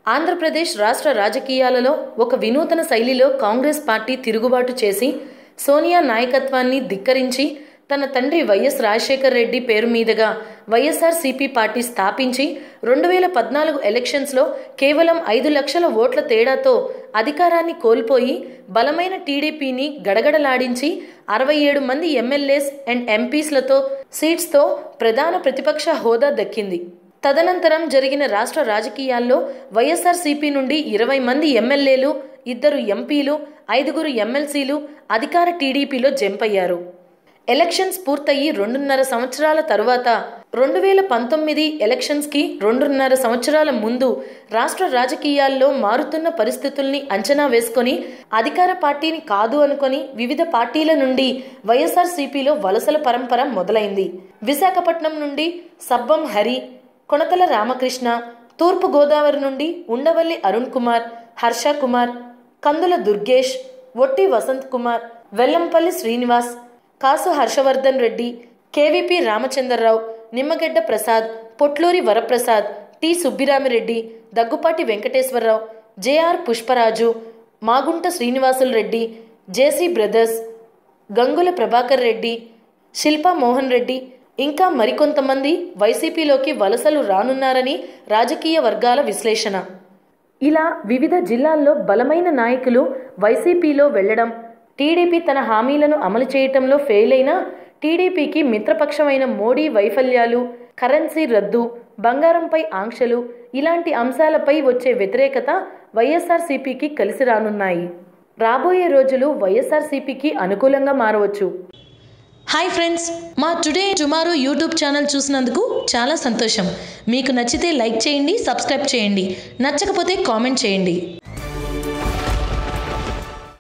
ఆంధ్రప్రదేశ్ రాష్ట్ర రాజకీయాలలో ఒక వినూతన శైలిలో కాంగ్రెస్ పార్టీ తిరుగుబాటు చేసి సోనియా నాయకత్వాన్ని ధిక్కరించి తన తండ్రి వైఎస్ రాజశేఖర్ రెడ్డి పేరు మీదుగా వైఎస్ఆర్సీపీ పార్టీ స్థాపించి రెండు వేల పద్నాలుగు ఎలక్షన్స్లో కేవలం ఐదు లక్షల ఓట్ల తేడాతో అధికారాన్ని కోల్పోయి బలమైన టీడీపీని గడగడలాడించి అరవై ఏడు మంది ఎమ్మెల్యేస్ అండ్ ఎంపీస్లతో సీట్స్తో ప్రధాన ప్రతిపక్ష హోదా దక్కింది తదనంతరం జరిగిన రాష్ట్ర రాజకీయాల్లో వైఎస్ఆర్సీపీ నుండి ఇరవై మంది ఎమ్మెల్యేలు ఇద్దరు ఎంపీలు ఐదుగురు ఎమ్మెల్సీలు అధికార టీడీపీలో జంపయ్యారు ఎలక్షన్స్ పూర్తయి రెండున్నర సంవత్సరాల తరువాత రెండు వేల పంతొమ్మిది ఎలక్షన్స్కి రెండున్నర సంవత్సరాల ముందు రాష్ట్ర రాజకీయాల్లో మారుతున్న పరిస్థితుల్ని అంచనా వేసుకొని అధికార పార్టీని కాదు అనుకొని వివిధ పార్టీల నుండి వైఎస్ఆర్సీపీలో వలసల పరంపర మొదలైంది విశాఖపట్నం నుండి సబ్బం హరి కొనతల రామకృష్ణ తూర్పు గోదావరి నుండి ఉండవల్లి అరుణ్ కుమార్ హర్ష కుమార్ కందుల దుర్గేష్ ఒట్టి Vasanth Kumar Vellampalli Srinivas Kasu Harshavardhan Reddy KVP Ramachandrarao Nimmagadda Prasad Potluri Varaprasad T Subbaramireddy Daggubati Venkateswararao JR Pushparaju Magunta Srinivasulu Reddy JC brothers Gangula Prabhakar Reddy Shilpa Mohan Reddy ఇంకా మరికొంతమంది వైసీపీలోకి వలసలు రానున్నారని రాజకీయ వర్గాల విశ్లేషణ ఇలా వివిధ జిల్లాల్లో బలమైన నాయకులు వైసీపీలో వెళ్లడం టీడీపీ తన హామీలను అమలు చేయటంలో ఫెయిల్ అయినా టీడీపీకి మిత్రపక్షమైన మోడీ వైఫల్యాలు కరెన్సీ రద్దు బంగారంపై ఆంక్షలు ఇలాంటి అంశాలపై వచ్చే వ్యతిరేకత వైఎస్ఆర్సీపీకి కలిసి రానున్నాయి రాబోయే రోజులు వైఎస్ఆర్సీపీకి అనుకూలంగా మారవచ్చు హాయ్ ఫ్రెండ్స్ మా టుడే టుమారో యూట్యూబ్ ఛానల్ చూసినందుకు చాలా సంతోషం మీకు నచ్చితే లైక్ చేయండి సబ్స్క్రైబ్ చేయండి నచ్చకపోతే కామెంట్ చేయండి